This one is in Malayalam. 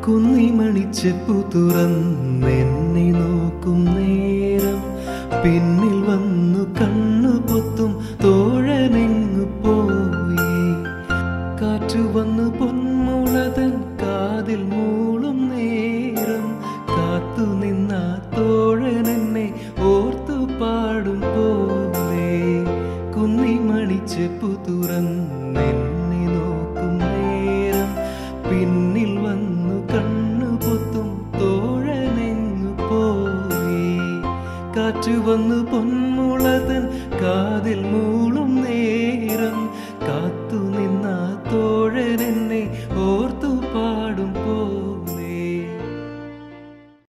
കുന്നിമണിച്ചെപ്പു തുറന്നെന്നെ നോക്കും നേരം പിന്നിൽ വന്നു കണ്ണു പൊത്തും തോഴനെങ്ങു പോയി കാറ്റു വന്നു പൊന്മുളതൻ കാതിൽ മൂളും നേരം കാത്തു നിന്ന തോഴനെന്നെ ഓർത്തു പാടും പോലെ കുന്നിമണിച്ചെപ്പു തുറന്നെന്നെ നോക്കും നേരം പിന്നിൽ വന്നു കണ്ണു പൊത്തും തോഴനെങ്ങു പോയി കാറ്റു വന്നു പൊന്മുളതൻ കാതിൽ മൂളും നേരം